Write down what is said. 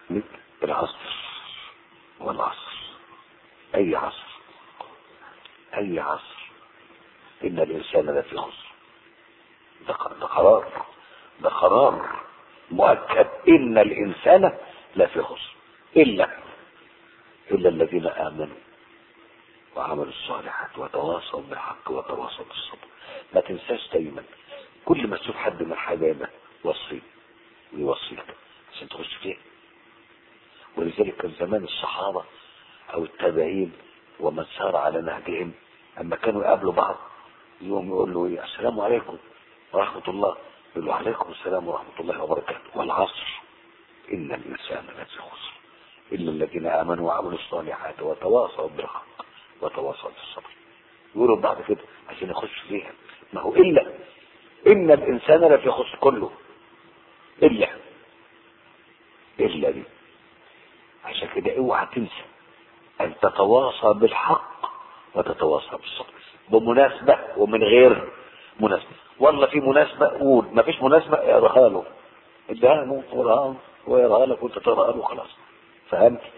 العصر والعصر اي عصر اي عصر ان الانسان لفي خسر ده ده قرار ده قرار مؤكد ان الانسان لفي خسر الا الا الذين امنوا وعملوا الصالحات وتواصوا بالحق وتواصوا بالصبر ما تنساش دايما كل ما تشوف حد من حبايبك وصيه ويوصيك عشان تخش فيه ولذلك كان زمان الصحابة او التابعين ومن سار على نهجهم اما كانوا يقابلوا بعض يوم يقول له ايه السلام عليكم ورحمة الله يقول له عليكم السلام ورحمة الله وبركاته والعصر ان الانسان لفي خسر الا الذين امنوا وعملوا الصالحات وتواصوا بالحق وتواصوا بالصبر يقولوا بعد كده عشان يخش فيها ما هو الا ان الانسان لفي خسر كله الا الا دي عشان كده اوعى تنسى ان تتواصى بالحق وتتواصى بالصبر بمناسبة ومن غير مناسبة والله في مناسبة قول ما فيش مناسبة اقراها له اديها له وقراها ويقراها لك وانت تقراها له خلاص فهمت